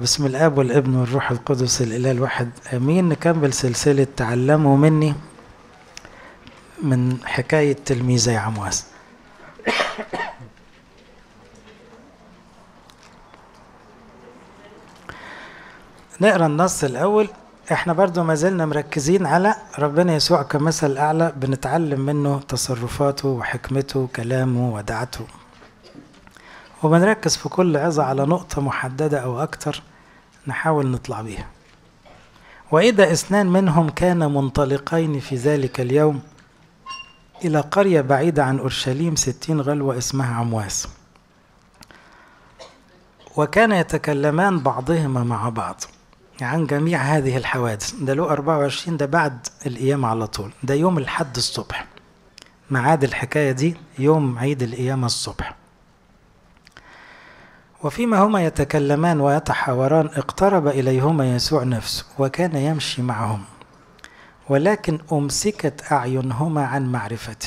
بسم الاب والابن والروح القدس الاله الواحد امين نكمل سلسله تعلموا مني من حكايه تلميذي عمواس نقرا النص الاول احنا برضو ما زلنا مركزين على ربنا يسوع كمثل اعلى بنتعلم منه تصرفاته وحكمته وكلامه ودعته وبنركز في كل عظة على نقطة محددة أو أكتر نحاول نطلع بيها وإذا اثنان منهم كان منطلقين في ذلك اليوم إلى قرية بعيدة عن أورشليم ستين غلوة اسمها عمواس وكان يتكلمان بعضهما مع بعض عن جميع هذه الحوادث ده له 24 ده بعد القيامة على طول ده يوم الحد الصبح معاد الحكاية دي يوم عيد القيامة الصبح وفيما هما يتكلمان ويتحاوران اقترب إليهما يسوع نفسه وكان يمشي معهم ولكن أمسكت أعينهما عن معرفته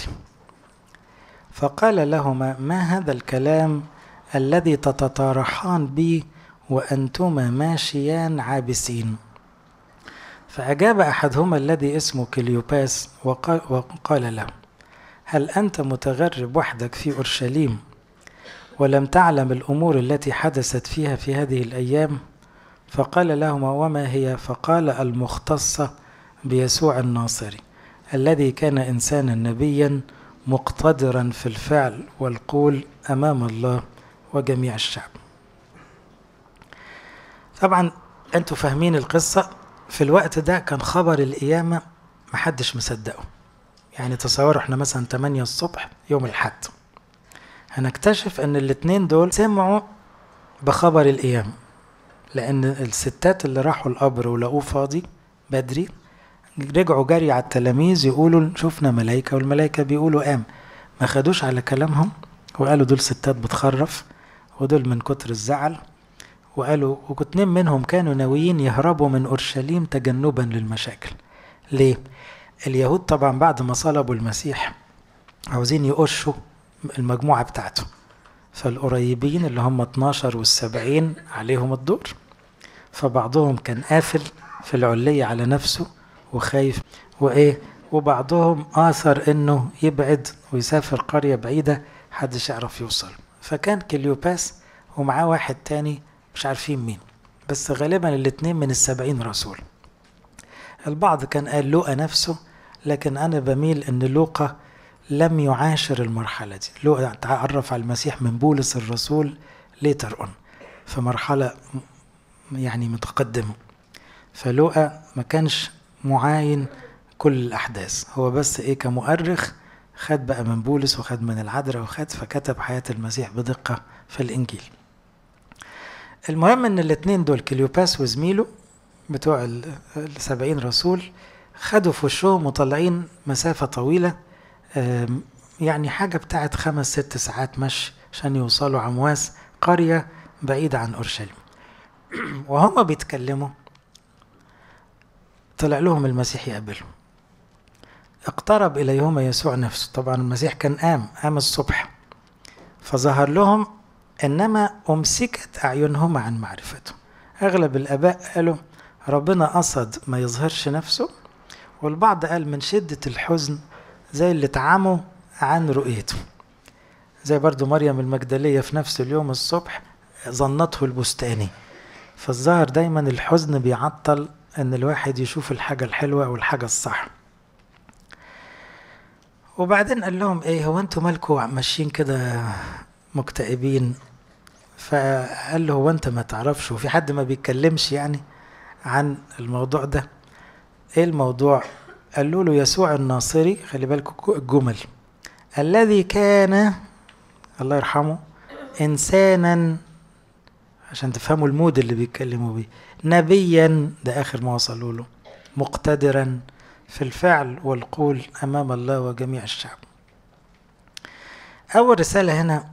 فقال لهما ما هذا الكلام الذي تتطارحان به وأنتما ماشيان عابسين فأجاب أحدهما الذي اسمه كليوباس وقال, وقال له هل أنت متغرب وحدك في أورشليم ولم تعلم الأمور التي حدثت فيها في هذه الأيام فقال لهما وما هي فقال المختصة بيسوع الناصري الذي كان إنسانا نبيا مقتدرا في الفعل والقول أمام الله وجميع الشعب طبعا انتوا فاهمين القصة في الوقت ده كان خبر القيامة محدش مصدقه يعني تصوروا احنا مثلا 8 الصبح يوم الحد هنكتشف ان الاتنين دول سمعوا بخبر القيامة لان الستات اللي راحوا القبر ولقوه فاضي بدري رجعوا جري على التلاميذ يقولوا شفنا ملايكة والملايكة بيقولوا قام ما خدوش على كلامهم وقالوا دول ستات بتخرف ودول من كتر الزعل وقالوا واتنين منهم كانوا ناويين يهربوا من اورشليم تجنبا للمشاكل ليه اليهود طبعا بعد ما صلبوا المسيح عاوزين يقشوا المجموعة بتاعته فالقريبين اللي هم 12 والسبعين عليهم الدور فبعضهم كان قافل في العلية على نفسه وخايف وإيه وبعضهم آثر إنه يبعد ويسافر قرية بعيدة محدش يعرف يوصل فكان كليوباس ومعاه واحد تاني مش عارفين مين بس غالبا الاتنين من السبعين رسول البعض كان قال لوقا نفسه لكن أنا بميل إن لوقا لم يعاشر المرحلة دي لوقا تعرف على المسيح من بولس الرسول ليتر اون في مرحلة يعني متقدمة فلوقا ما كانش معاين كل الأحداث هو بس إيه كمؤرخ خد بقى من بولس وخد من العذراء وخد فكتب حياة المسيح بدقة في الإنجيل المهم ان الاتنين دول كليوباس وزميله بتوع السبعين رسول خدوا في وشهم وطالعين مسافة طويلة يعني حاجة بتاعت خمس ست ساعات مشي عشان يوصلوا عمواس قرية بعيدة عن أورشليم وهم بيتكلموا طلع لهم المسيح يقابلهم اقترب إليهما يسوع نفسه طبعا المسيح كان قام قام الصبح فظهر لهم إنما أمسكت أعينهما عن معرفته أغلب الآباء قالوا ربنا قصد ما يظهرش نفسه والبعض قال من شدة الحزن زي اللي اتعموا عن رؤيته زي برضو مريم المجدلية في نفس اليوم الصبح ظنته البستاني فالظاهر دايما الحزن بيعطل ان الواحد يشوف الحاجة الحلوة او الحاجة الصح وبعدين قال لهم ايه هو انتوا مالكوا ماشيين كده مكتئبين فقال له هو انت ما تعرفش وفي حد ما بيتكلمش يعني عن الموضوع ده ايه الموضوع قالوا له يسوع الناصري خلي بالكم الجمل الذي كان الله يرحمه انسانا عشان تفهموا المود اللي بيتكلموا بيه نبيا ده اخر ما وصلوا له مقتدرا في الفعل والقول امام الله وجميع الشعب اول رساله هنا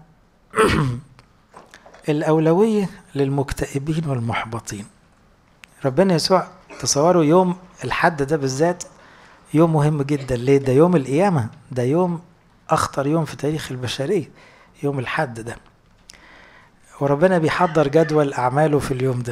الأولوية للمكتئبين والمحبطين ربنا يسوع تصوروا يوم الحد ده بالذات يوم مهم جدا ليه ده يوم القيامة ده يوم أخطر يوم في تاريخ البشرية يوم الحد ده وربنا بيحضر جدول أعماله في اليوم ده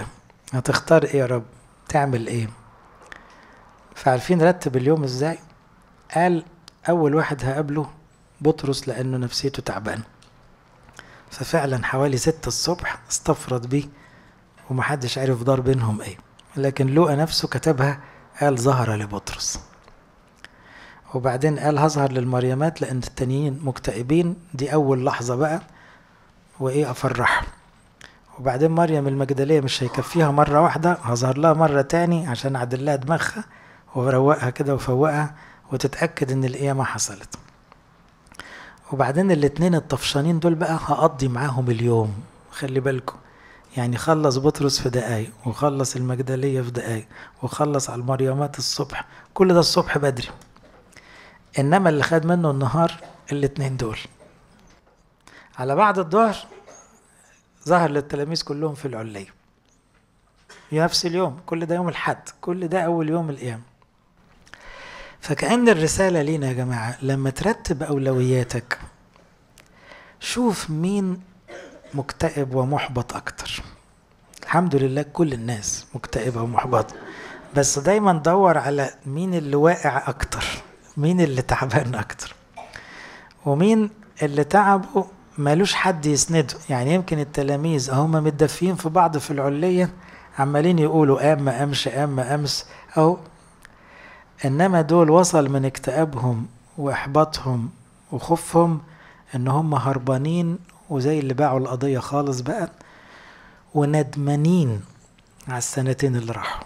هتختار ايه يا رب تعمل ايه فعارفين رتب اليوم ازاي قال اول واحد هقابله بطرس لانه نفسيته تعبان ففعلا حوالي ستة الصبح استفرد بيه ومحدش عرف دار بينهم ايه لكن لوقا نفسه كتبها قال ظهر لبطرس وبعدين قال هظهر للمريمات لان التانيين مكتئبين دي اول لحظة بقى وايه افرحهم وبعدين مريم المجدلية مش هيكفيها مرة واحدة هظهر لها مرة تاني عشان أعدل لها دماغها وروقها كده وفوقها وتتأكد إن القيامة حصلت وبعدين الاتنين الطفشانين دول بقى هقضي معاهم اليوم خلي بالكم يعني خلص بطرس في دقايق وخلص المجدلية في دقايق وخلص على المريمات الصبح كل ده الصبح بدري إنما اللي خد منه النهار الاتنين دول على بعد الظهر ظهر للتلاميذ كلهم في العلية نفس اليوم كل ده يوم الحد كل ده أول يوم القيامة فكأن الرسالة لينا يا جماعة لما ترتب أولوياتك شوف مين مكتئب ومحبط أكتر الحمد لله كل الناس مكتئبة ومحبطة بس دايما دور على مين اللي واقع أكتر مين اللي تعبان أكتر ومين اللي تعبه مالوش حد يسنده يعني يمكن التلاميذ هم متدفين في بعض في العلية عمالين يقولوا قام ما قامش قام ما قامش أو إنما دول وصل من اكتئابهم وإحباطهم وخوفهم إن هم هربانين وزي اللي باعوا القضية خالص بقى وندمانين على السنتين اللي راحوا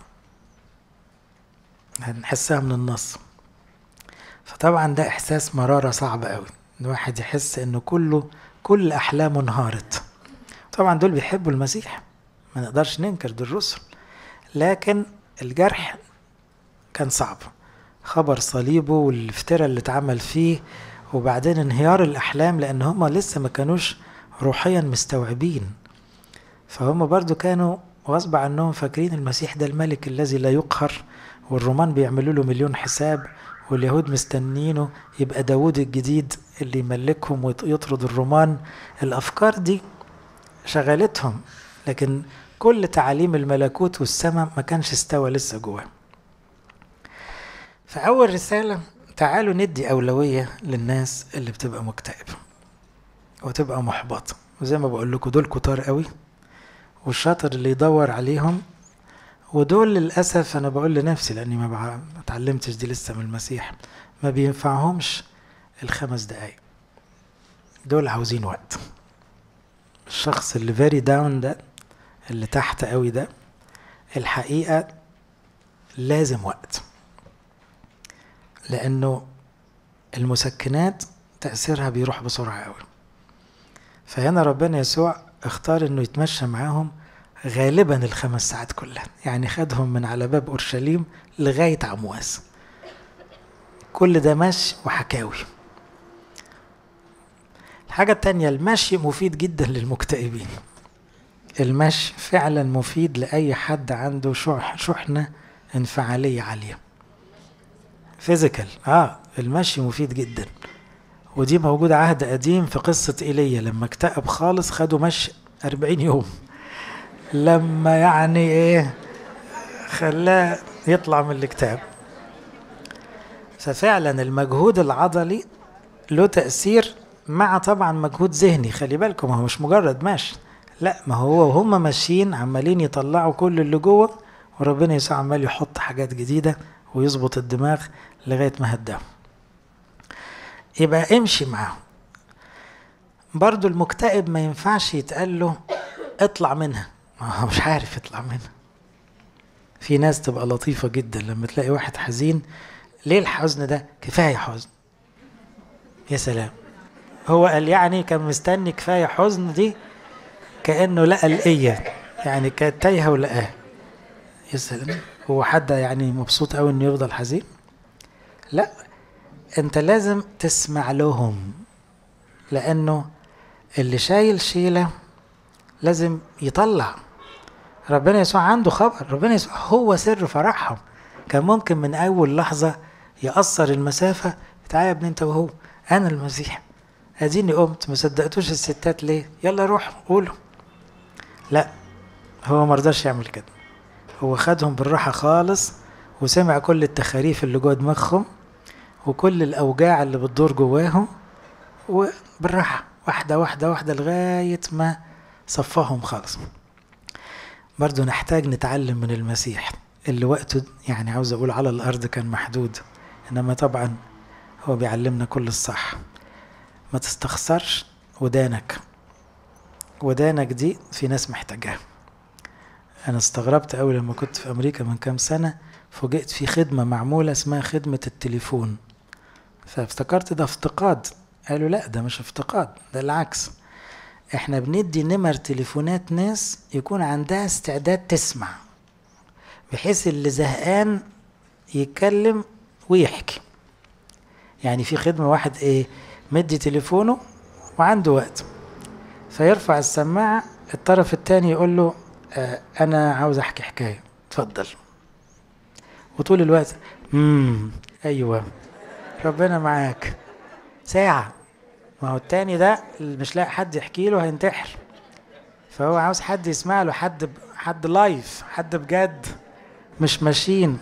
هنحسها من النص فطبعا ده إحساس مرارة صعب قوي إن واحد يحس إنه كله كل أحلامه انهارت طبعا دول بيحبوا المسيح ما نقدرش ننكر دول الرسل لكن الجرح كان صعب خبر صليبه والافتراء اللي اتعمل فيه وبعدين انهيار الأحلام لأن هم لسه ما كانوش روحيا مستوعبين فهم برضو كانوا غصب عنهم فاكرين المسيح ده الملك الذي لا يقهر والرومان بيعملوا له مليون حساب واليهود مستنينه يبقى داود الجديد اللي يملكهم ويطرد الرومان الأفكار دي شغلتهم لكن كل تعاليم الملكوت والسماء ما كانش استوى لسه جواه فأول رسالة تعالوا ندي أولوية للناس اللي بتبقى مكتئبة وتبقى محبطة وزي ما بقول لكم دول كتار قوي والشاطر اللي يدور عليهم ودول للأسف أنا بقول لنفسي لأني ما اتعلمتش دي لسه من المسيح ما بينفعهمش الخمس دقايق دول عاوزين وقت الشخص اللي فيري داون ده اللي تحت قوي ده الحقيقة لازم وقت لأنه المسكنات تأثيرها بيروح بسرعة قوي فهنا ربنا يسوع اختار انه يتمشى معاهم غالبا الخمس ساعات كلها يعني خدهم من على باب اورشليم لغايه عمواس كل ده مشي وحكاوي الحاجة التانية المشي مفيد جدا للمكتئبين المشي فعلا مفيد لأي حد عنده شح شحنة انفعالية عالية فيزيكال اه المشي مفيد جدا ودي موجودة عهد قديم في قصة إيليا لما اكتئب خالص خدوا مشي أربعين يوم لما يعني إيه خلاه يطلع من الاكتئاب ففعلا المجهود العضلي له تأثير مع طبعا مجهود ذهني خلي بالكم هو مش مجرد مشي لا ما هو وهم ماشيين عمالين يطلعوا كل اللي جوه وربنا يسوع عمال يحط حاجات جديدة ويظبط الدماغ لغاية ما هداهم يبقى امشي معاهم برضو المكتئب ما ينفعش يتقال له اطلع منها ما هو مش عارف يطلع منها في ناس تبقى لطيفة جدا لما تلاقي واحد حزين ليه الحزن ده كفاية حزن يا سلام هو قال يعني كان مستني كفاية حزن دي كأنه لقى الإية يعني كانت تايهة ولقاها يا سلام هو حد يعني مبسوط قوي انه يفضل حزين لا انت لازم تسمع لهم لانه اللي شايل شيله لازم يطلع ربنا يسوع عنده خبر ربنا يسوع هو سر فرحهم كان ممكن من اول لحظه يقصر المسافه تعالى يا ابني انت وهو انا المسيح اديني قمت ما صدقتوش الستات ليه يلا روح قولوا لا هو ما رضاش يعمل كده هو خدهم بالراحة خالص وسمع كل التخاريف اللي جوه دماغهم وكل الأوجاع اللي بتدور جواهم وبالراحة واحدة واحدة واحدة لغاية ما صفاهم خالص برضو نحتاج نتعلم من المسيح اللي وقته يعني عاوز أقول على الأرض كان محدود إنما طبعا هو بيعلمنا كل الصح ما تستخسرش ودانك ودانك دي في ناس محتاجاها أنا استغربت أوي لما كنت في أمريكا من كام سنة فوجئت في خدمة معمولة اسمها خدمة التليفون فافتكرت ده افتقاد قالوا لا ده مش افتقاد ده العكس احنا بندي نمر تليفونات ناس يكون عندها استعداد تسمع بحيث اللي زهقان يتكلم ويحكي يعني في خدمة واحد ايه مدي تليفونه وعنده وقت فيرفع السماعة الطرف التاني يقول له آه انا عاوز احكي حكاية اتفضل وطول الوقت امم ايوه ربنا معاك ساعة ما هو التاني ده اللي مش لاقي حد يحكي له هينتحر فهو عاوز حد يسمع له حد حد لايف حد بجد مش ماشيين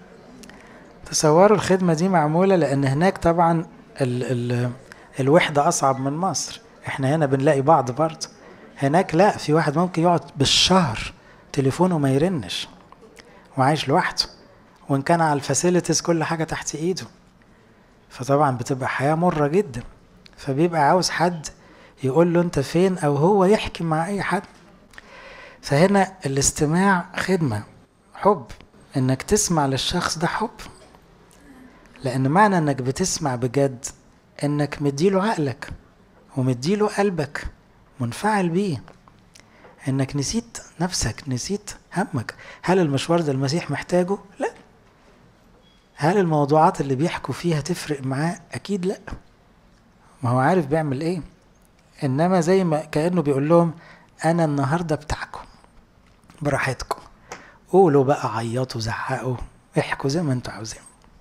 تصوروا الخدمة دي معمولة لأن هناك طبعا ال ال الوحدة أصعب من مصر احنا هنا بنلاقي بعض برضه هناك لا في واحد ممكن يقعد بالشهر تليفونه ما يرنش وعايش لوحده وان كان على الفاسيلتيز كل حاجة تحت ايده فطبعا بتبقى حياة مرة جدا فبيبقى عاوز حد يقول له انت فين او هو يحكي مع اي حد فهنا الاستماع خدمة حب انك تسمع للشخص ده حب لان معنى انك بتسمع بجد انك مديله عقلك ومديله قلبك منفعل بيه انك نسيت نفسك نسيت همك هل المشوار ده المسيح محتاجه لا هل الموضوعات اللي بيحكوا فيها تفرق معاه اكيد لا ما هو عارف بيعمل ايه انما زي ما كانه بيقول لهم انا النهارده بتاعكم براحتكم قولوا بقى عيطوا زعقوا احكوا زي ما انتوا عاوزين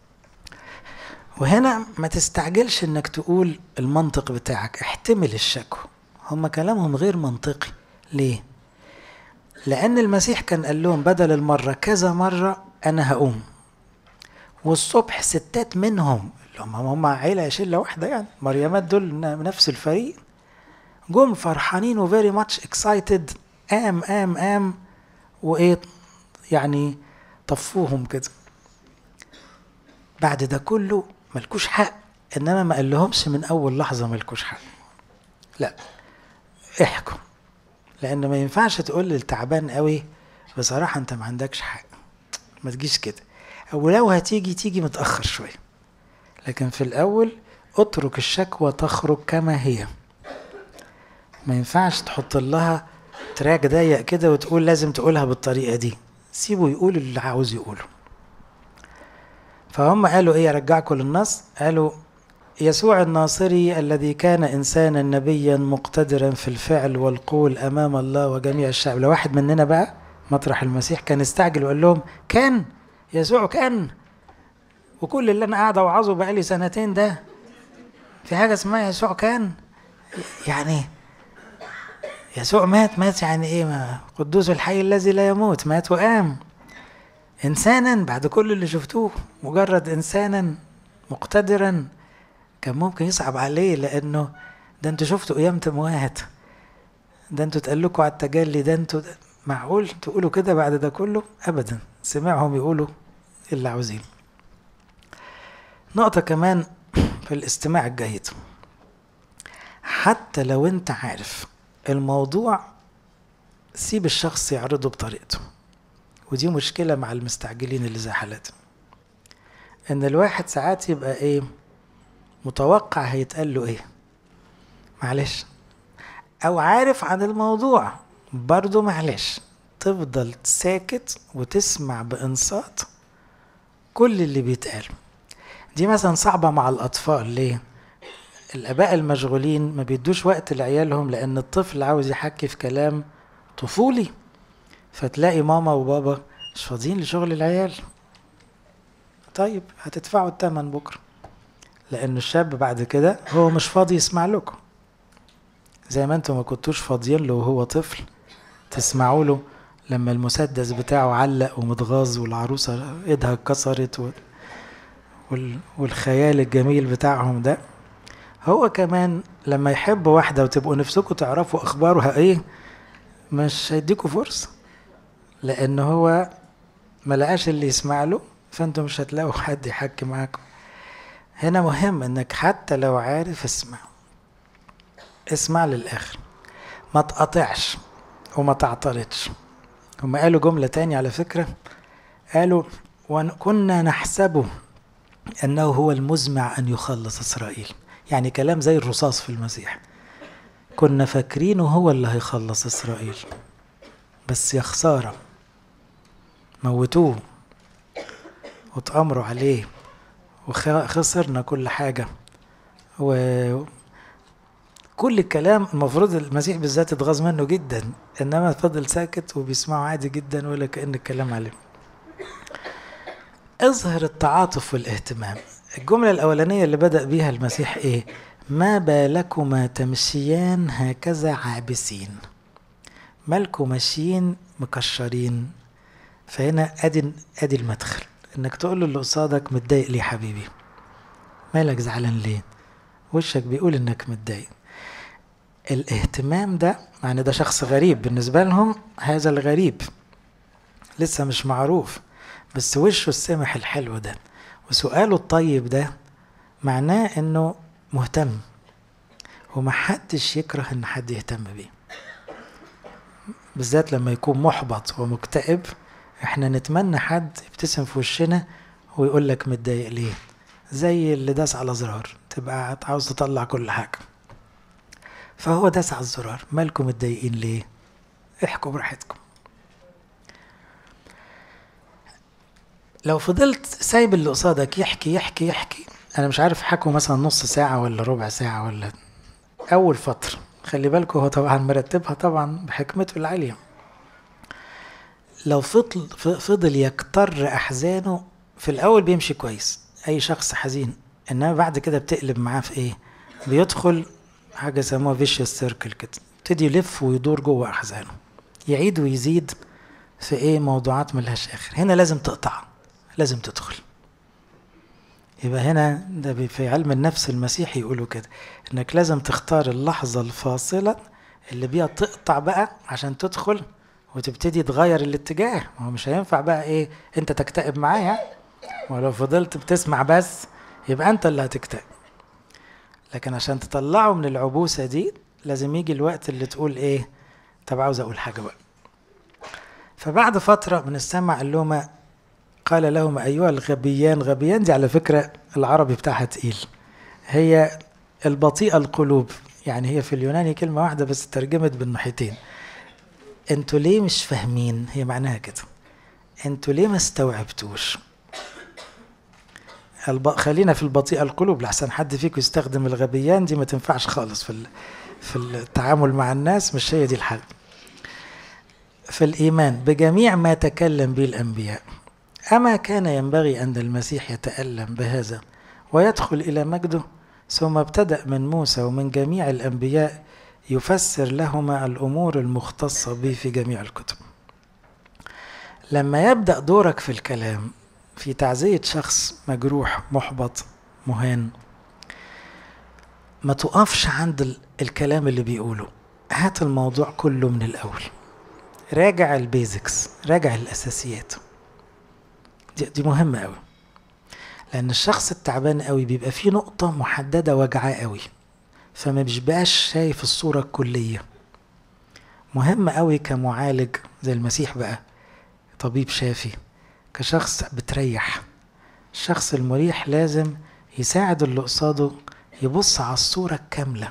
وهنا ما تستعجلش انك تقول المنطق بتاعك احتمل الشكوى هم كلامهم غير منطقي ليه لان المسيح كان قال لهم بدل المره كذا مره انا هقوم والصبح ستات منهم هم هم عيله شله واحده يعني مريمات دول نفس الفريق جم فرحانين وفيري ماتش اكسايتد قام قام قام وايه يعني طفوهم كده بعد ده كله ملكوش حق انما ما قال لهمش من اول لحظه ملكوش حق لا احكوا لان ما ينفعش تقول للتعبان قوي بصراحه انت ما عندكش حق ما تجيش كده ولو هتيجي تيجي متاخر شويه لكن في الاول اترك الشكوى تخرج كما هي ما ينفعش تحط لها تراك ضيق كده وتقول لازم تقولها بالطريقه دي سيبه يقول اللي عاوز يقوله فهم قالوا ايه ارجعكم للنص قالوا يسوع الناصري الذي كان انسانا نبيا مقتدرا في الفعل والقول امام الله وجميع الشعب لو واحد مننا بقى مطرح المسيح كان استعجل وقال لهم كان يسوع كان وكل اللي انا قاعد اوعظه بقالي سنتين ده في حاجه اسمها يسوع كان يعني يسوع مات مات يعني ايه ما قدوس الحي الذي لا يموت مات وقام انسانا بعد كل اللي شفتوه مجرد انسانا مقتدرا كان ممكن يصعب عليه لانه ده انتوا شفتوا قيامة اموات ده انتوا تقلكوا على التجلي ده انتوا معقول تقولوا كده بعد ده كله ابدا سمعهم يقولوا اللي عاوزين نقطة كمان في الاستماع الجيد حتى لو انت عارف الموضوع سيب الشخص يعرضه بطريقته ودي مشكلة مع المستعجلين اللي زي حالتي ان الواحد ساعات يبقى ايه متوقع هيتقال له ايه معلش او عارف عن الموضوع برضه معلش تفضل ساكت وتسمع بانصات كل اللي بيتقال دي مثلا صعبة مع الأطفال ليه؟ الآباء المشغولين ما بيدوش وقت لعيالهم لأن الطفل عاوز يحكي في كلام طفولي فتلاقي ماما وبابا مش فاضيين لشغل العيال طيب هتدفعوا الثمن بكرة لأن الشاب بعد كده هو مش فاضي يسمع لكم زي ما انتم ما كنتوش فاضيين له وهو طفل تسمعوا له لما المسدس بتاعه علق ومتغاظ والعروسة ايدها اتكسرت و... وال... والخيال الجميل بتاعهم ده هو كمان لما يحب واحدة وتبقوا نفسكم تعرفوا أخبارها إيه مش هيديكوا فرصة لأن هو ما لقاش اللي يسمع له فأنتوا مش هتلاقوا حد يحكي معاكم هنا مهم إنك حتى لو عارف اسمع اسمع للآخر ما تقطعش وما تعترضش هم قالوا جملة تانية على فكرة قالوا وكنا نحسبه أنه هو المزمع أن يخلص إسرائيل يعني كلام زي الرصاص في المسيح كنا فاكرينه هو اللي هيخلص إسرائيل بس يا خسارة موتوه واتأمروا عليه وخسرنا كل حاجة و كل الكلام المفروض المسيح بالذات اتغاظ منه جدا انما فضل ساكت وبيسمعه عادي جدا ولا كأن الكلام عليه اظهر التعاطف والاهتمام الجملة الأولانية اللي بدأ بيها المسيح إيه؟ ما بالكما تمشيان هكذا عابسين مالكم ماشيين مكشرين فهنا ادي ادي المدخل انك تقول له اللي قصادك متضايق ليه حبيبي مالك زعلان ليه وشك بيقول انك متضايق الاهتمام ده معنى ده شخص غريب بالنسبة لهم هذا الغريب لسه مش معروف بس وشه السمح الحلو ده وسؤاله الطيب ده معناه انه مهتم ومحدش يكره ان حد يهتم بيه بالذات لما يكون محبط ومكتئب احنا نتمنى حد يبتسم في وشنا ويقول لك متضايق ليه زي اللي داس على زرار تبقى عاوز تطلع كل حاجه فهو داس على الزرار مالكم متضايقين ليه احكوا براحتكم لو فضلت سايب اللي قصادك يحكي يحكي يحكي انا مش عارف حكوا مثلا نص ساعة ولا ربع ساعة ولا اول فترة خلي بالكم هو طبعا مرتبها طبعا بحكمته العالية لو فضل فضل يكتر احزانه في الاول بيمشي كويس اي شخص حزين انما بعد كده بتقلب معاه في ايه بيدخل حاجه يسموها فيشيوس سيركل كده يبتدي يلف ويدور جوه احزانه يعيد ويزيد في ايه موضوعات ملهاش اخر هنا لازم تقطع لازم تدخل يبقى هنا ده في علم النفس المسيحي يقولوا كده انك لازم تختار اللحظة الفاصلة اللي بيها تقطع بقى عشان تدخل وتبتدي تغير الاتجاه ما هو مش هينفع بقى ايه انت تكتئب معايا ولو فضلت بتسمع بس يبقى انت اللي هتكتئب لكن عشان تطلعه من العبوسة دي لازم يجي الوقت اللي تقول ايه طب عاوز اقول حاجة بقى فبعد فترة من السمع قال لهم قال لهم أيها الغبيان غبيان دي على فكرة العربي بتاعها تقيل هي البطيئة القلوب يعني هي في اليوناني كلمة واحدة بس ترجمت بالناحيتين انتوا ليه مش فاهمين هي معناها كده انتوا ليه ما استوعبتوش الب... خلينا في البطيئة القلوب لحسن حد فيكم يستخدم الغبيان دي ما تنفعش خالص في ال... في التعامل مع الناس مش هي دي الحل في الإيمان بجميع ما تكلم به الأنبياء أما كان ينبغي أن المسيح يتألم بهذا ويدخل إلى مجده ثم ابتدأ من موسى ومن جميع الأنبياء يفسر لهما الأمور المختصة به في جميع الكتب لما يبدأ دورك في الكلام في تعزية شخص مجروح محبط مهان ما تقفش عند الكلام اللي بيقوله هات الموضوع كله من الأول راجع البيزكس راجع الأساسيات دي, دي مهمة قوي لأن الشخص التعبان قوي بيبقى فيه نقطة محددة وجعاه قوي فما بيبقاش شايف الصورة الكلية مهم قوي كمعالج زي المسيح بقى طبيب شافي كشخص بتريح الشخص المريح لازم يساعد اللي قصاده يبص على الصورة الكاملة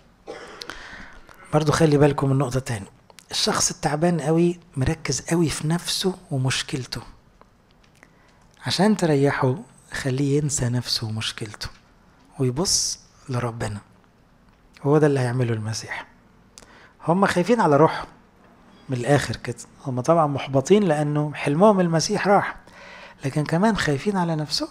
برضو خلي بالكم من نقطة تاني الشخص التعبان قوي مركز قوي في نفسه ومشكلته عشان تريحه خليه ينسى نفسه ومشكلته ويبص لربنا هو ده اللي هيعمله المسيح هم خايفين على روحهم من الاخر كده هم طبعا محبطين لانه حلمهم المسيح راح لكن كمان خايفين على نفسهم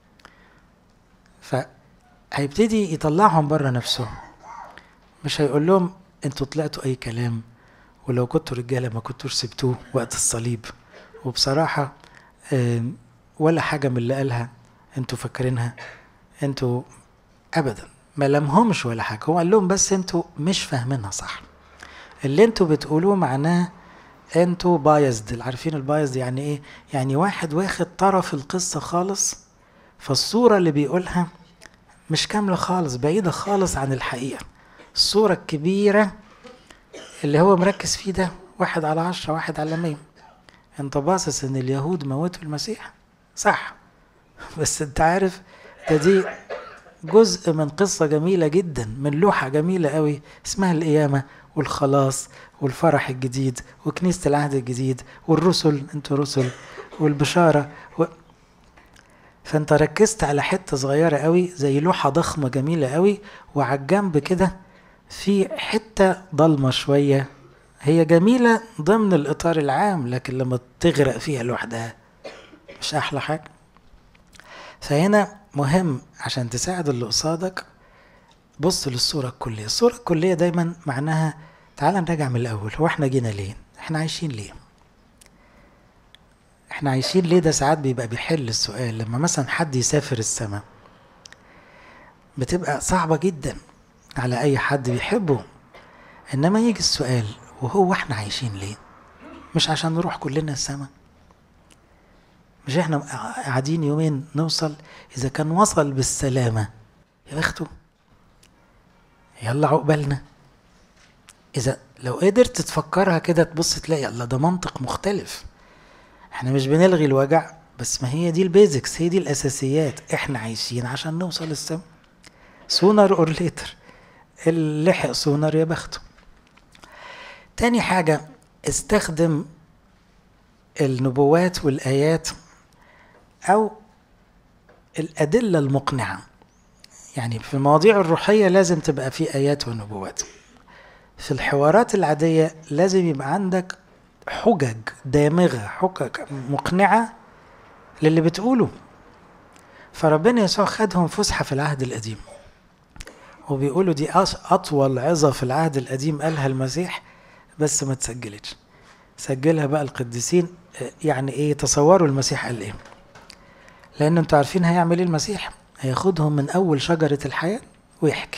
فهيبتدي يطلعهم بره نفسهم مش هيقول لهم انتوا طلعتوا اي كلام ولو كنتوا رجالة ما كنتوش سبتوه وقت الصليب وبصراحة ولا حاجة من اللي قالها انتوا فاكرينها انتوا ابدا ما لمهمش ولا حاجة هو قال لهم بس انتوا مش فاهمينها صح اللي انتوا بتقولوه معناه انتوا بايزد عارفين البايزد يعني ايه يعني واحد واخد طرف القصة خالص فالصورة اللي بيقولها مش كاملة خالص بعيدة خالص عن الحقيقة الصورة الكبيرة اللي هو مركز فيه ده واحد على عشرة واحد على مية انت باصص ان اليهود موتوا المسيح صح بس انت عارف ده دي جزء من قصة جميلة جدا من لوحة جميلة قوي اسمها القيامة والخلاص والفرح الجديد وكنيسة العهد الجديد والرسل انتوا رسل والبشارة و... فانت ركزت على حتة صغيرة قوي زي لوحة ضخمة جميلة قوي وعلى الجنب كده في حتة ضلمة شوية هي جميلة ضمن الإطار العام لكن لما تغرق فيها لوحدها مش أحلى حاجة فهنا مهم عشان تساعد اللي قصادك بص للصورة الكلية الصورة الكلية دايما معناها تعال نراجع من الأول هو احنا جينا ليه احنا عايشين ليه احنا عايشين ليه ده ساعات بيبقى بيحل السؤال لما مثلا حد يسافر السماء بتبقى صعبة جدا على أي حد بيحبه إنما يجي السؤال وهو احنا عايشين ليه مش عشان نروح كلنا السماء مش احنا قاعدين يومين نوصل إذا كان وصل بالسلامة يا بخته يلا عقبالنا إذا لو قدرت تفكرها كده تبص تلاقي الله ده منطق مختلف احنا مش بنلغي الوجع بس ما هي دي البيزكس هي دي الأساسيات احنا عايشين عشان نوصل السما سونر اور ليتر اللي لحق سونر يا بخته تاني حاجة استخدم النبوات والآيات أو الأدلة المقنعة يعني في المواضيع الروحية لازم تبقى في آيات ونبوات في الحوارات العادية لازم يبقى عندك حجج دامغة حجج مقنعة للي بتقوله فربنا يسوع خدهم فسحة في العهد القديم وبيقولوا دي أطول عظة في العهد القديم قالها المسيح بس ما تسجلتش سجلها بقى القديسين يعني ايه تصوروا المسيح قال ايه لان انتوا عارفين هيعمل ايه المسيح هياخدهم من اول شجرة الحياة ويحكي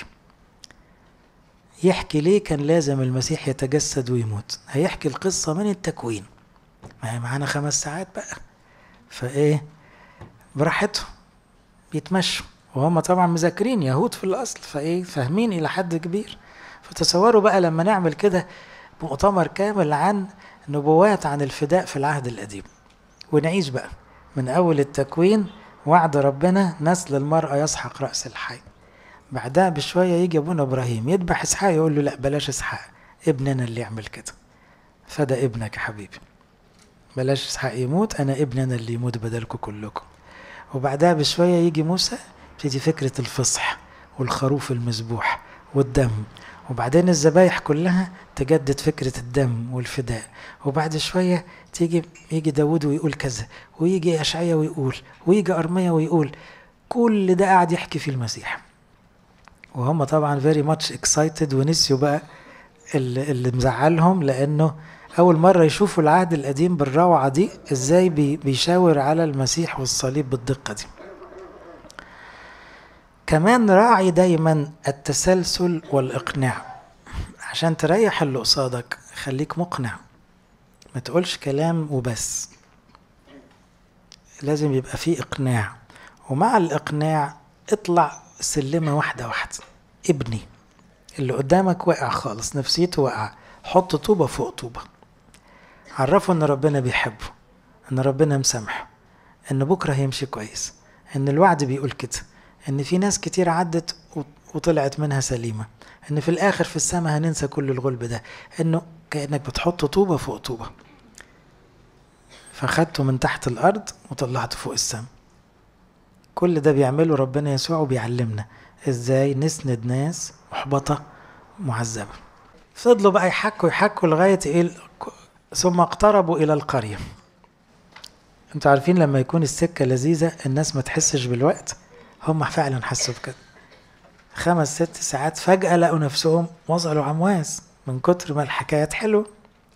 يحكي ليه كان لازم المسيح يتجسد ويموت هيحكي القصة من التكوين ما هي معانا خمس ساعات بقى فايه براحتهم بيتمشوا وهم طبعا مذاكرين يهود في الاصل فايه فاهمين الى حد كبير فتصوروا بقى لما نعمل كده مؤتمر كامل عن نبوات عن الفداء في العهد القديم ونعيش بقى من اول التكوين وعد ربنا نسل المرأة يسحق رأس الحي بعدها بشوية يجي أبونا إبراهيم يذبح إسحاق يقول له لا بلاش إسحاق ابننا اللي يعمل كده فده ابنك يا حبيبي بلاش إسحاق يموت أنا ابننا اللي يموت بدلكم كلكم وبعدها بشوية يجي موسى تبتدي فكرة الفصح والخروف المذبوح والدم وبعدين الذبايح كلها تجدد فكرة الدم والفداء وبعد شوية تيجي يجي داود ويقول كذا ويجي أشعيا ويقول ويجي أرميا ويقول كل ده قاعد يحكي في المسيح وهم طبعا فيري ماتش اكسايتد ونسيوا بقى اللي, اللي مزعلهم لأنه أول مرة يشوفوا العهد القديم بالروعة دي إزاي بي بيشاور على المسيح والصليب بالدقة دي كمان راعي دايما التسلسل والإقناع عشان تريح اللي قصادك خليك مقنع ما تقولش كلام وبس لازم يبقى فيه إقناع ومع الإقناع اطلع سلمة واحدة واحدة ابني اللي قدامك واقع خالص نفسيته واقع حط طوبة فوق طوبة عرفه ان ربنا بيحبه ان ربنا مسامحه ان بكرة هيمشي كويس ان الوعد بيقول كده ان في ناس كتير عدت وطلعت منها سليمة ان في الاخر في السماء هننسى كل الغلب ده انه كأنك بتحط طوبة فوق طوبة فخدته من تحت الارض وطلعته فوق السماء كل ده بيعمله ربنا يسوع وبيعلمنا ازاي نسند ناس محبطة معذبة فضلوا بقى يحكوا يحكوا لغاية ايه ثم اقتربوا الى القرية انتوا عارفين لما يكون السكة لذيذة الناس ما تحسش بالوقت هم فعلا حسوا بكده خمس ست ساعات فجأة لقوا نفسهم وصلوا عمواس من كتر ما الحكايات حلوة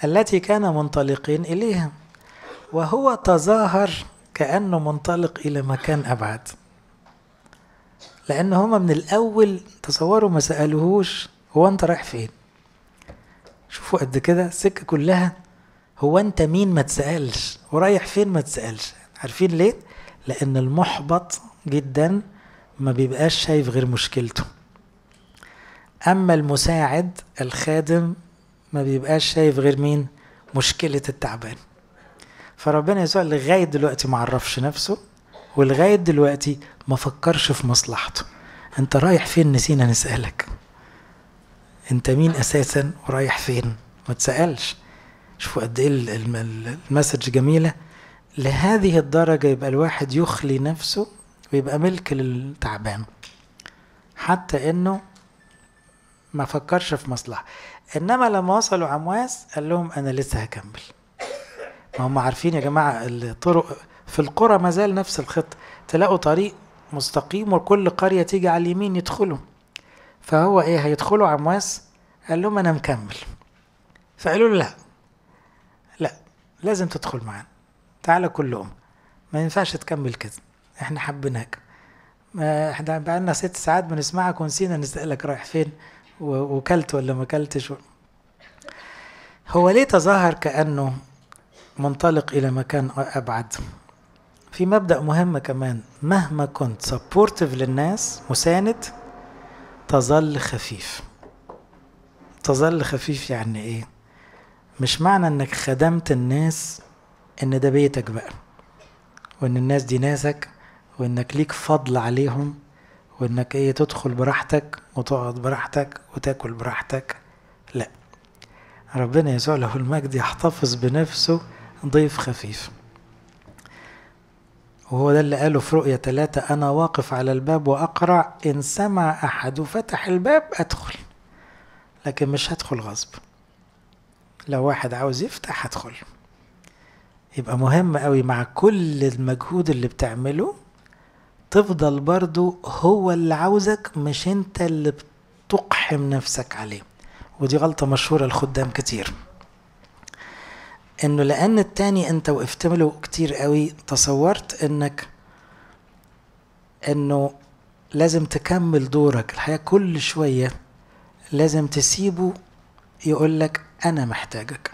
التي كان منطلقين إليها وهو تظاهر كأنه منطلق إلى مكان أبعد لأن هما من الأول تصوروا ما سألوهوش هو أنت رايح فين شوفوا قد كده السكة كلها هو أنت مين ما تسألش ورايح فين ما تسألش عارفين ليه؟ لأن المحبط جدا ما بيبقاش شايف غير مشكلته أما المساعد الخادم ما بيبقاش شايف غير مين مشكلة التعبان فربنا يسوع لغاية دلوقتي ما عرفش نفسه ولغاية دلوقتي ما فكرش في مصلحته انت رايح فين نسينا نسألك انت مين اساسا ورايح فين ما تسألش شوفوا قد ايه المسج جميلة لهذه الدرجة يبقى الواحد يخلي نفسه ويبقى ملك للتعبان حتى انه ما فكرش في مصلحة انما لما وصلوا عمواس قال لهم انا لسه هكمل ما هم عارفين يا جماعة الطرق في القرى ما زال نفس الخط تلاقوا طريق مستقيم وكل قرية تيجي على اليمين يدخلوا فهو ايه هيدخلوا عمواس قال لهم انا مكمل فقالوا له لا لا لازم تدخل معانا تعالى كلهم ما ينفعش تكمل كده احنا حبيناك ما احنا بقالنا ست ساعات بنسمعك ونسينا نسألك رايح فين وكلت ولا ما كلتش هو ليه تظاهر كأنه منطلق إلى مكان أبعد في مبدأ مهم كمان مهما كنت سبورتيف للناس مساند تظل خفيف تظل خفيف يعني ايه مش معنى انك خدمت الناس ان ده بيتك بقى وان الناس دي ناسك وانك ليك فضل عليهم وانك ايه تدخل براحتك وتقعد براحتك وتاكل براحتك لا ربنا يسوع له المجد يحتفظ بنفسه ضيف خفيف وهو ده اللي قاله في رؤية ثلاثة أنا واقف على الباب وأقرع إن سمع أحد فتح الباب أدخل لكن مش هدخل غصب لو واحد عاوز يفتح هدخل يبقى مهم قوي مع كل المجهود اللي بتعمله تفضل برضو هو اللي عاوزك مش انت اللي بتقحم نفسك عليه ودي غلطة مشهورة الخدام كتير انه لان التاني انت وقفت له كتير قوي تصورت انك انه لازم تكمل دورك الحقيقة كل شوية لازم تسيبه يقول لك انا محتاجك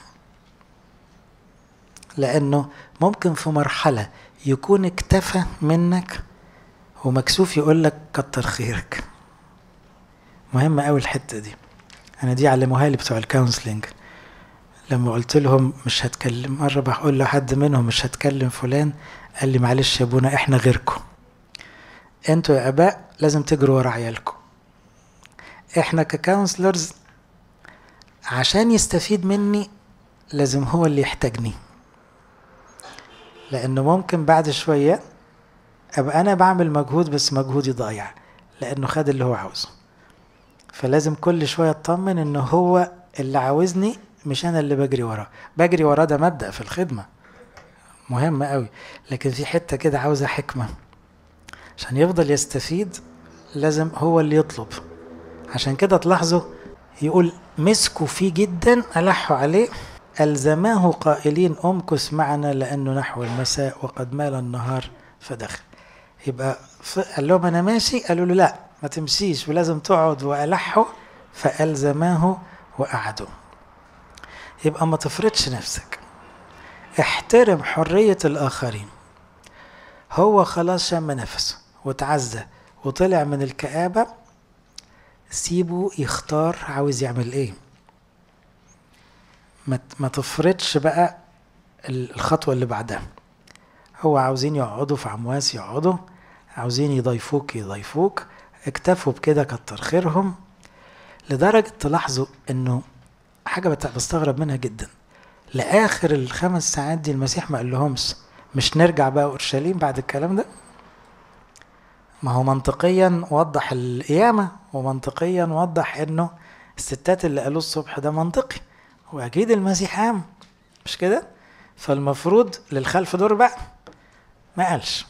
لانه ممكن في مرحلة يكون اكتفى منك ومكسوف يقول لك كتر خيرك مهمة قوي الحتة دي انا دي علموها لي بتوع الكونسلنج لما قلت لهم مش هتكلم مرة بقول لحد منهم مش هتكلم فلان قال لي معلش يا ابونا احنا غيركم انتوا يا اباء لازم تجروا ورا عيالكم احنا ككونسلرز عشان يستفيد مني لازم هو اللي يحتاجني لانه ممكن بعد شوية ابقى انا بعمل مجهود بس مجهودي ضايع لانه خد اللي هو عاوزه فلازم كل شوية اطمن ان هو اللي عاوزني مش انا اللي بجري وراه بجري وراه ده مبدأ في الخدمة مهم قوي لكن في حتة كده عاوزة حكمة عشان يفضل يستفيد لازم هو اللي يطلب عشان كده تلاحظوا يقول مسكوا فيه جدا ألحوا عليه ألزماه قائلين أمكث معنا لأنه نحو المساء وقد مال النهار فدخل يبقى قال لهم أنا ماشي قالوا له لا ما تمشيش ولازم تقعد وألحوا فألزماه وقعدوا يبقى ما تفرضش نفسك احترم حرية الآخرين هو خلاص شم نفسه وتعزى وطلع من الكآبة سيبه يختار عاوز يعمل ايه ما تفرضش بقى الخطوة اللي بعدها هو عاوزين يقعدوا في عمواس يقعدوا عاوزين يضيفوك يضيفوك اكتفوا بكده كتر خيرهم لدرجة تلاحظوا انه حاجة بستغرب منها جدا لآخر الخمس ساعات دي المسيح ما قال لهمش مش نرجع بقى أورشليم بعد الكلام ده ما هو منطقيا وضح القيامة ومنطقيا وضح انه الستات اللي قالوه الصبح ده منطقي واكيد المسيح قام مش كده فالمفروض للخلف دور بقى ما قالش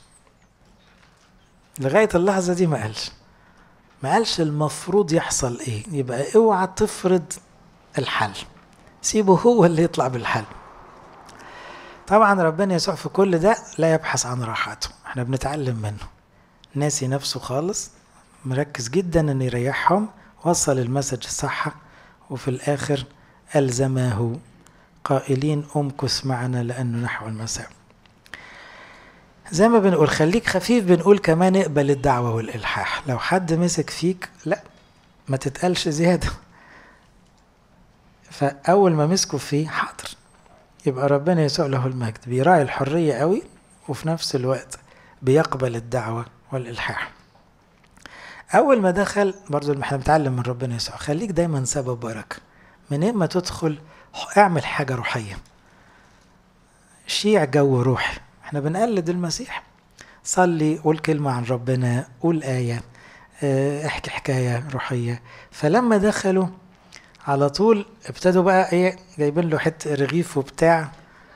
لغاية اللحظة دي ما قالش ما قالش المفروض يحصل ايه يبقى اوعى تفرض الحل سيبه هو اللي يطلع بالحل طبعا ربنا يسوع في كل ده لا يبحث عن راحته احنا بنتعلم منه ناسي نفسه خالص مركز جدا ان يريحهم وصل المسج الصح وفي الاخر الزماه قائلين امكث معنا لانه نحو المساء زي ما بنقول خليك خفيف بنقول كمان اقبل الدعوة والإلحاح لو حد مسك فيك لا ما تتقلش زيادة فأول ما مسكوا فيه حاضر يبقى ربنا يسوع له المجد بيراعي الحرية قوي وفي نفس الوقت بيقبل الدعوة والإلحاح أول ما دخل برضو احنا بنتعلم من ربنا يسوع خليك دايما سبب بركة منين ما تدخل اعمل حاجة روحية شيع جو روحي احنا بنقلد المسيح صلي قول كلمة عن ربنا قول آية احكي حكاية روحية فلما دخلوا على طول ابتدوا بقى ايه جايبين له حته رغيف وبتاع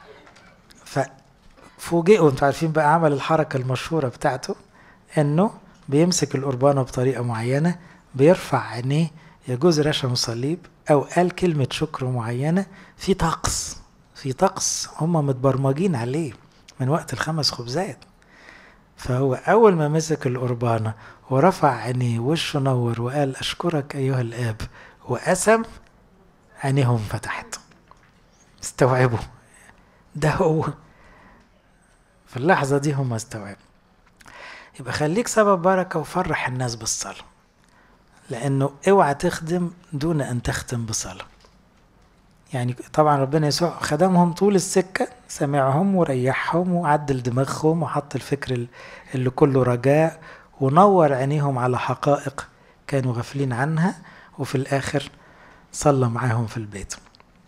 ففوجئوا انتوا عارفين بقى عمل الحركه المشهوره بتاعته انه بيمسك القربانه بطريقه معينه بيرفع عينيه يجوز رشم صليب او قال كلمه شكر معينه في طقس في طقس هم متبرمجين عليه من وقت الخمس خبزات فهو أول ما مسك القربانة ورفع عينيه وشه نور وقال أشكرك أيها الآب وقسم عينيهم فتحت استوعبوا ده هو في اللحظة دي هم استوعبوا يبقى خليك سبب بركة وفرح الناس بالصلاة لأنه اوعى تخدم دون أن تختم بصلاة يعني طبعا ربنا يسوع خدمهم طول السكة سمعهم وريحهم وعدل دماغهم وحط الفكر اللي كله رجاء ونور عينيهم على حقائق كانوا غافلين عنها وفي الآخر صلى معاهم في البيت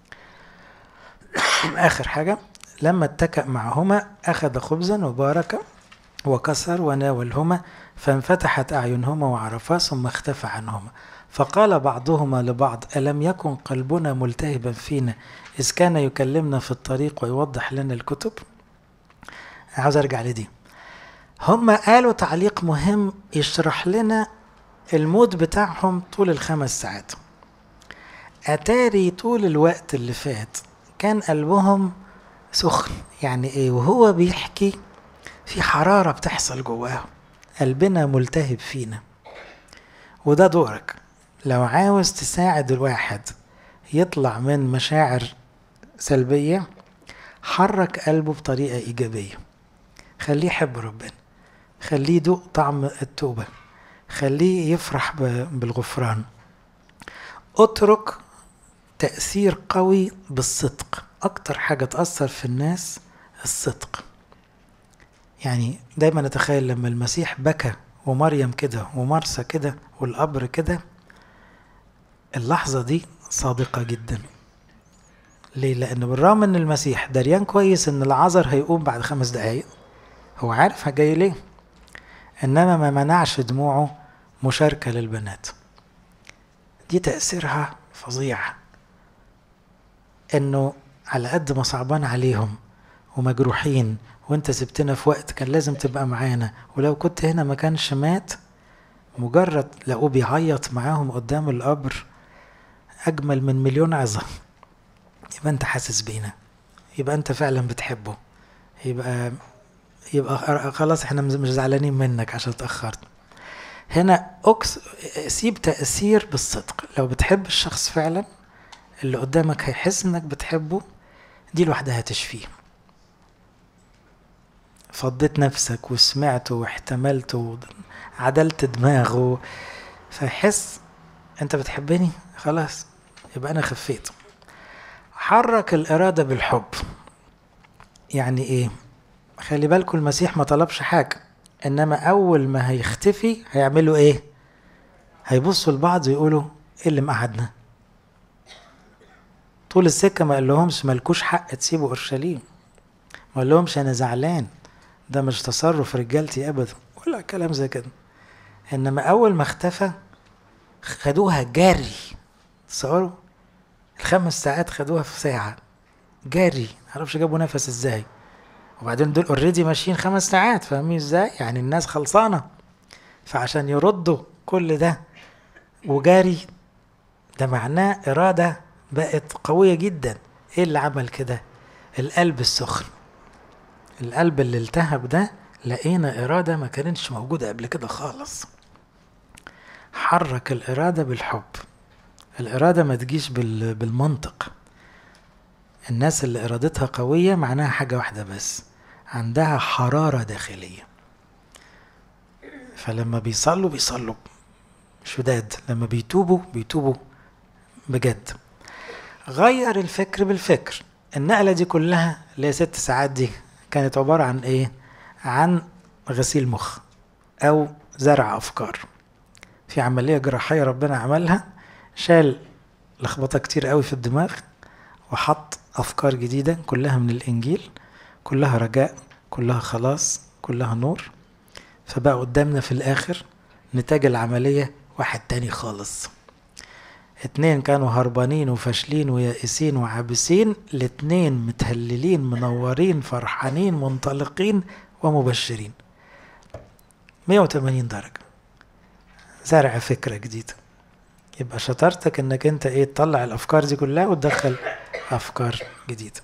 آخر حاجة لما اتكأ معهما أخذ خبزا وبارك وكسر وناولهما فانفتحت أعينهما وعرفا ثم اختفى عنهما فقال بعضهما لبعض ألم يكن قلبنا ملتهبا فينا إذ كان يكلمنا في الطريق ويوضح لنا الكتب عاوز أرجع لدي هم قالوا تعليق مهم يشرح لنا المود بتاعهم طول الخمس ساعات أتاري طول الوقت اللي فات كان قلبهم سخن يعني ايه وهو بيحكي في حرارة بتحصل جواه قلبنا ملتهب فينا وده دورك لو عاوز تساعد الواحد يطلع من مشاعر سلبية حرك قلبه بطريقة إيجابية خليه يحب ربنا خليه يدوق طعم التوبة خليه يفرح بالغفران اترك تأثير قوي بالصدق أكتر حاجة تأثر في الناس الصدق يعني دايما نتخيل لما المسيح بكى ومريم كده ومرسى كده والقبر كده اللحظة دي صادقة جدا ليه؟ لأن بالرغم إن المسيح دريان كويس إن العذر هيقوم بعد خمس دقايق هو عارف جاي ليه إنما ما منعش دموعه مشاركة للبنات دي تأثيرها فظيع إنه على قد ما صعبان عليهم ومجروحين وانت سبتنا في وقت كان لازم تبقى معانا ولو كنت هنا ما كانش مات مجرد لقوه بيعيط معاهم قدام القبر أجمل من مليون عظة يبقى أنت حاسس بينا يبقى أنت فعلا بتحبه يبقى يبقى خلاص احنا مش زعلانين منك عشان اتأخرت هنا أكس سيب تأثير بالصدق لو بتحب الشخص فعلا اللي قدامك هيحس انك بتحبه دي لوحدها تشفيه فضيت نفسك وسمعته واحتملته وعدلت دماغه فيحس انت بتحبني خلاص يبقى انا خفيت حرك الإرادة بالحب يعني ايه خلي بالكم المسيح ما طلبش حاجة انما اول ما هيختفي هيعملوا ايه هيبصوا لبعض ويقولوا ايه اللي مقعدنا طول السكه ما قال لهمش مالكوش حق تسيبوا اورشليم ما قال لهمش انا زعلان ده مش تصرف رجالتي ابدا ولا كلام زي كده انما اول ما اختفى خدوها جري تصوروا الخمس ساعات خدوها في ساعه جري معرفش جابوا نفس ازاي وبعدين دول اوريدي ماشيين خمس ساعات فاهمين ازاي يعني الناس خلصانه فعشان يردوا كل ده وجاري ده معناه اراده بقت قوية جدا ايه اللي عمل كده القلب السخن القلب اللي التهب ده لقينا إرادة ما كانتش موجودة قبل كده خالص حرك الإرادة بالحب الإرادة ما تجيش بالمنطق الناس اللي إرادتها قوية معناها حاجة واحدة بس عندها حرارة داخلية فلما بيصلوا بيصلوا شداد لما بيتوبوا بيتوبوا بجد غير الفكر بالفكر النقلة دي كلها اللي هي ست ساعات دي كانت عبارة عن ايه عن غسيل مخ او زرع افكار في عملية جراحية ربنا عملها شال لخبطة كتير قوي في الدماغ وحط افكار جديدة كلها من الانجيل كلها رجاء كلها خلاص كلها نور فبقى قدامنا في الاخر نتاج العملية واحد تاني خالص اتنين كانوا هربانين وفاشلين ويائسين وعابسين الاتنين متهللين منورين فرحانين منطلقين ومبشرين 180 درجة زرع فكرة جديدة يبقى شطارتك انك انت ايه تطلع الافكار دي كلها وتدخل افكار جديدة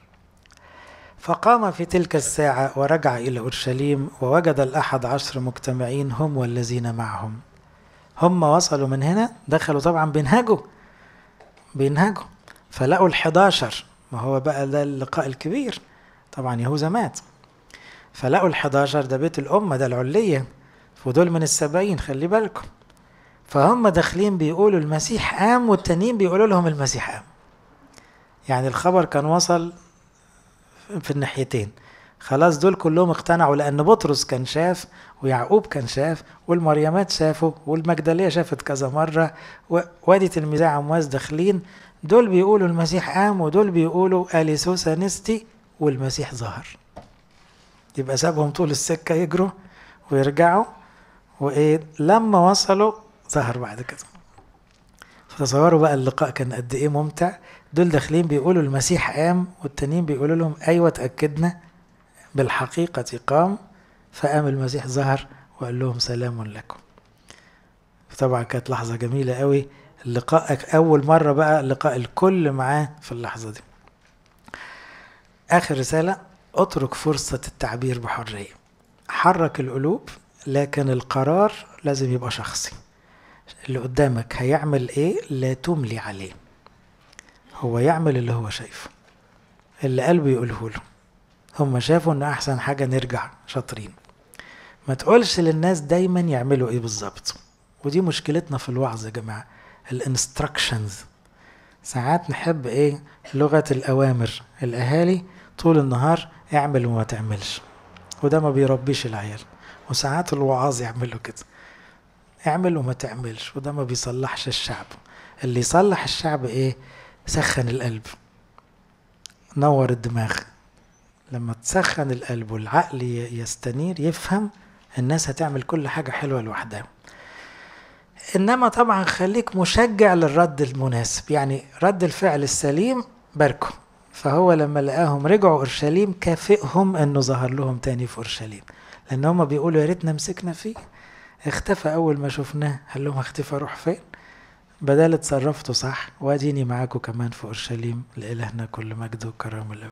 فقام في تلك الساعة ورجع إلى أورشليم ووجد الأحد عشر مجتمعين هم والذين معهم هم وصلوا من هنا دخلوا طبعا بينهجوا بينهجوا فلقوا الحداشر ما هو بقى ده اللقاء الكبير طبعا يهوذا مات فلقوا الحداشر ده بيت الأمة ده العلية ودول من السبعين خلي بالكم فهم داخلين بيقولوا المسيح قام والتانيين بيقولوا لهم المسيح قام يعني الخبر كان وصل في الناحيتين خلاص دول كلهم اقتنعوا لأن بطرس كان شاف ويعقوب كان شاف والمريمات شافوا والمجدلية شافت كذا مرة ووادي تلميذي عمواس داخلين دول بيقولوا المسيح قام ودول بيقولوا أليسوس نستي والمسيح ظهر يبقى سابهم طول السكة يجروا ويرجعوا وإيه لما وصلوا ظهر بعد كده فتصوروا بقى اللقاء كان قد إيه ممتع دول داخلين بيقولوا المسيح قام والتانيين بيقولوا لهم أيوة تأكدنا بالحقيقة قام فقام المسيح ظهر وقال لهم سلام لكم طبعا كانت لحظة جميلة قوي اللقاء أول مرة بقى لقاء الكل معاه في اللحظة دي آخر رسالة اترك فرصة التعبير بحرية حرك القلوب لكن القرار لازم يبقى شخصي اللي قدامك هيعمل ايه لا تملي عليه هو يعمل اللي هو شايفه اللي قلبه يقوله له هم شافوا ان احسن حاجة نرجع شاطرين ما تقولش للناس دايما يعملوا ايه بالظبط ودي مشكلتنا في الوعظ يا جماعة الانستراكشنز ساعات نحب ايه لغة الاوامر الاهالي طول النهار اعمل وما تعملش وده ما بيربيش العيال وساعات الوعاظ يعملوا كده اعمل وما تعملش وده ما بيصلحش الشعب اللي يصلح الشعب ايه سخن القلب نور الدماغ لما تسخن القلب والعقل يستنير يفهم الناس هتعمل كل حاجة حلوة لوحدها إنما طبعا خليك مشجع للرد المناسب يعني رد الفعل السليم باركه فهو لما لقاهم رجعوا أورشليم كافئهم إنه ظهر لهم تاني في أورشليم لأن هما بيقولوا يا ريتنا مسكنا فيه اختفى أول ما شفناه قال لهم اختفى أروح فين بدل اتصرفتوا صح واديني معاكم كمان في أورشليم لإلهنا كل مجد وكرم